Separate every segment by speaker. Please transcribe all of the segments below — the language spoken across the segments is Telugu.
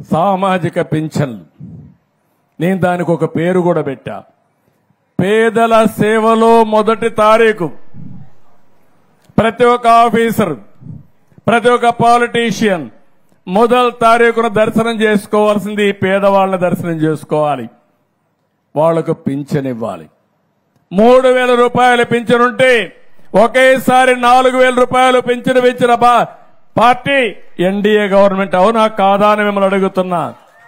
Speaker 1: సామాజిక పింఛన్లు నేను దానికి ఒక పేరు కూడా పెట్టా పేదల సేవలో మొదటి తారీఖు ప్రతి ఒక్క ఆఫీసర్ ప్రతి ఒక్క పాలిటీషియన్ మొదటి తారీఖున దర్శనం చేసుకోవాల్సింది ఈ పేదవాళ్ళని దర్శనం చేసుకోవాలి వాళ్లకు పింఛన్ ఇవ్వాలి మూడు వేల రూపాయలు పింఛన్ ఉంటే ఒకేసారి నాలుగు వేల రూపాయలు పింఛను పెంచిన పా- పార్టీ ఎన్డీఏ గవర్నమెంట్ అవునా కాదా అని మిమ్మల్ని అడుగుతున్నా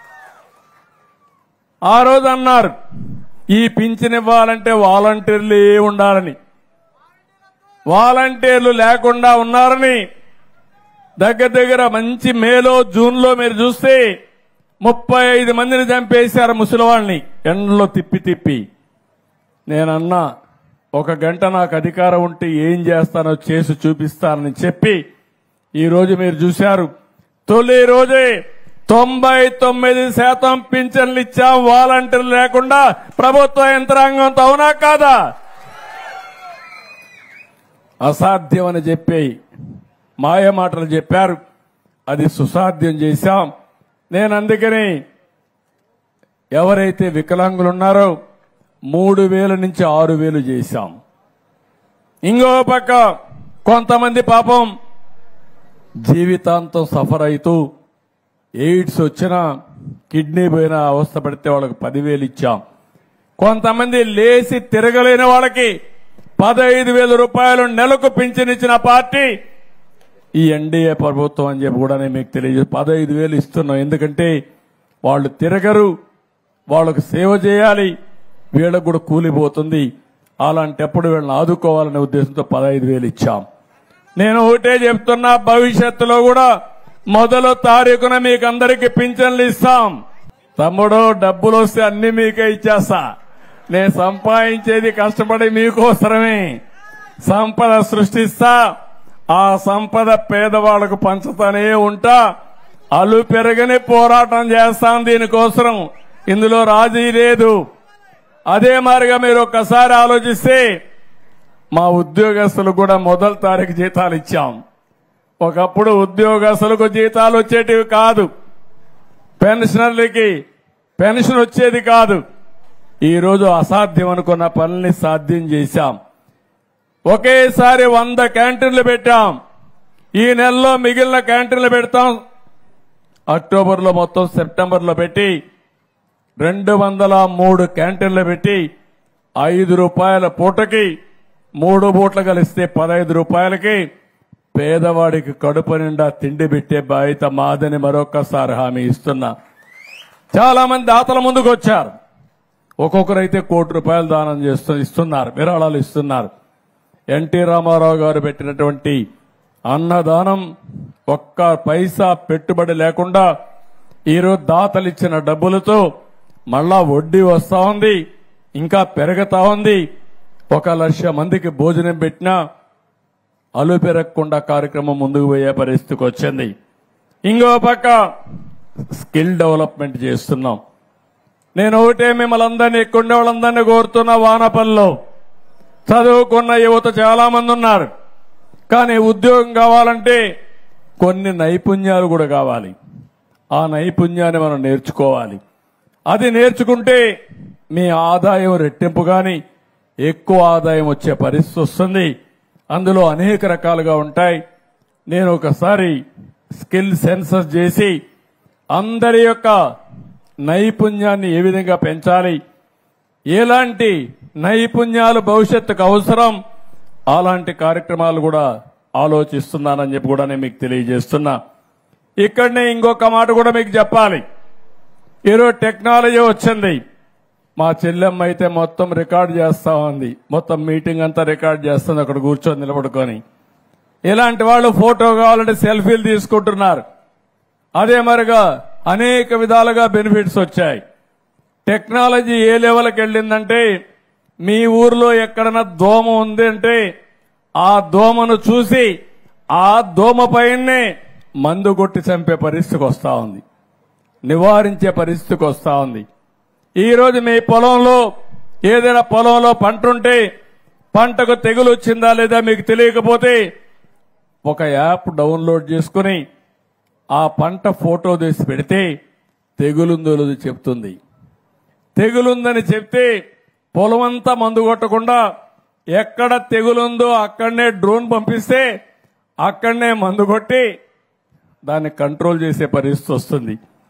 Speaker 1: ఆ రోజు అన్నారు ఈ పింఛన్ ఇవ్వాలంటే వాలంటీర్లు ఉండాలని వాలంటీర్లు లేకుండా ఉన్నారని దగ్గర దగ్గర మంచి మేలో జూన్లో మీరు చూస్తే ముప్పై ఐదు మందిని చంపేశారు ముసలివాళ్ళని ఎండలో తిప్పి తిప్పి నేనన్నా ఒక గంట నాకు అధికారం ఉంటే ఏం చేస్తానో చేసి చూపిస్తానని చెప్పి ఈ రోజు మీరు చూశారు తొలి రోజే తొంభై తొమ్మిది శాతం పింఛన్లు ఇచ్చాం వాలంటీర్లు లేకుండా ప్రభుత్వ యంత్రాంగంతో అవునా కాదా అసాధ్యం అని చెప్పి మాయ మాటలు చెప్పారు అది సుసాధ్యం చేశాం నేను అందుకని ఎవరైతే వికలాంగులు ఉన్నారో మూడు వేల నుంచి ఆరు వేలు చేశాం ఇంకో పక్క కొంతమంది పాపం జీవితాంతం సఫర్ అవుతూ ఎయిడ్స్ వచ్చినా కిడ్నీ పోయిన అవస్థ పడితే వాళ్ళకి పదివేలు ఇచ్చాం కొంతమంది లేచి తిరగలేని వాళ్ళకి పదహైదు వేల రూపాయలు నెలకు పింఛనిచ్చిన పార్టీ ఈ ఎన్డీఏ ప్రభుత్వం అని చెప్పి కూడా నేను మీకు తెలియజేసి పదహైదు వేలు ఇస్తున్నాం ఎందుకంటే వాళ్ళు తిరగరు వాళ్ళకు సేవ చేయాలి వీళ్ళకు కూడా కూలిపోతుంది అలాంటప్పుడు వీళ్ళని ఆదుకోవాలనే ఉద్దేశంతో పదహైదు వేలు ఇచ్చాం నేను ఒకటే చెప్తున్నా భవిష్యత్తులో కూడా మొదలు తారీఖున మీకు అందరికి పింఛన్లు ఇస్తాం తమ్ముడు డబ్బులు వస్తే అన్ని మీకే ఇచ్చేస్తా నేను సంపాదించేది కష్టపడి మీకోసరమే సంపద సృష్టిస్తా ఆ సంపద పేదవాళ్లకు పంచుతానే ఉంటా అలు పెరగని పోరాటం చేస్తాం దీనికోసం ఇందులో రాజీ లేదు అదే మారిగా మీరు ఒక్కసారి ఆలోచిస్తే మా ఉద్యోగస్తులు కూడా మొదటి తారీఖు జీతాలు ఇచ్చాం ఒకప్పుడు ఉద్యోగస్తులకు జీతాలు వచ్చేటివి కాదు పెన్షనర్లకి పెన్షన్ వచ్చేది కాదు ఈ రోజు అసాధ్యం అనుకున్న పనుల్ని సాధ్యం చేశాం ఒకేసారి వంద క్యాంటీన్లు పెట్టాం ఈ నెలలో మిగిలిన క్యాంటీన్లు పెడతాం అక్టోబర్లో మొత్తం సెప్టెంబర్లో పెట్టి రెండు వందల మూడు క్యాంటీన్లు పెట్టి ఐదు రూపాయల పూటకి మూడు పూటలు కలిస్తే పదహైదు రూపాయలకి పేదవాడికి కడుపు నిండా తిండి పెట్టే బాధ్యత మాదని మరొకసారి హామీ ఇస్తున్నా చాలా మంది దాతల ముందుకు వచ్చారు ఒక్కొక్కరైతే కోటి రూపాయలు దానం చేస్తూ ఇస్తున్నారు విరాళాలు ఇస్తున్నారు ఎన్టీ రామారావు గారు పెట్టినటువంటి అన్నదానం ఒక్క పైసా పెట్టుబడి లేకుండా ఈరోజు దాతలు ఇచ్చిన డబ్బులతో మళ్ళా వడ్డీ వస్తా ఉంది ఇంకా పెరుగుతా ఉంది ఒక లక్ష మందికి భోజనం పెట్టినా అలు పెరగకుండా కార్యక్రమం ముందుకు పోయే పరిస్థితికి వచ్చింది ఇంకో పక్క స్కిల్ డెవలప్మెంట్ చేస్తున్నాం నేను ఒకటే మిమ్మల్ని అందరినీ ఎక్కువ వాళ్ళందరినీ కోరుతున్న వానపల్లిలో చదువుకున్న యువత చాలా మంది ఉన్నారు కానీ ఉద్యోగం కావాలంటే కొన్ని నైపుణ్యాలు కూడా కావాలి ఆ నైపుణ్యాన్ని మనం నేర్చుకోవాలి అది నేర్చుకుంటే మీ ఆదాయం రెట్టింపు గాని ఎక్కువ ఆదాయం వచ్చే పరిస్థితి వస్తుంది అందులో అనేక రకాలుగా ఉంటాయి నేను ఒకసారి స్కిల్ సెన్సస్ చేసి అందరి యొక్క నైపుణ్యాన్ని ఏ విధంగా పెంచాలి ఎలాంటి నైపుణ్యాలు భవిష్యత్తుకు అవసరం అలాంటి కార్యక్రమాలు కూడా ఆలోచిస్తున్నానని చెప్పి కూడా నేను మీకు తెలియజేస్తున్నా ఇక్కడనే ఇంకొక మాట కూడా మీకు చెప్పాలి ఈరోజు టెక్నాలజీ వచ్చింది మా చెల్లెమ్మ అయితే మొత్తం రికార్డ్ చేస్తా ఉంది మొత్తం మీటింగ్ అంతా రికార్డ్ చేస్తుంది అక్కడ కూర్చొని నిలబడుకొని ఇలాంటి వాళ్ళు ఫోటో కావాలంటే సెల్ఫీలు తీసుకుంటున్నారు అదే మరిగా అనేక విధాలుగా బెనిఫిట్స్ వచ్చాయి టెక్నాలజీ ఏ లెవెల్కి వెళ్ళిందంటే మీ ఊర్లో ఎక్కడన్నా దోమ ఉంది అంటే ఆ దోమను చూసి ఆ దోమ పైనే మందు కొట్టి చంపే పరిస్థితికి వస్తా ఉంది నివారించే పరిస్థితికి వస్తా ఉంది ఈ రోజు మీ పొలంలో ఏదైనా పొలంలో పంట ఉంటే పంటకు తెగులు వచ్చిందా లేదా మీకు తెలియకపోతే ఒక యాప్ డౌన్లోడ్ చేసుకుని ఆ పంట ఫోటో తీసి పెడితే తెగులుందో లేదో చెప్తుంది తెగులుందని చెప్తే పొలమంతా మందు కొట్టకుండా ఎక్కడ తెగులుందో అక్కడనే డ్రోన్ పంపిస్తే అక్కడనే మందు కొట్టి దాన్ని కంట్రోల్ చేసే పరిస్థితి వస్తుంది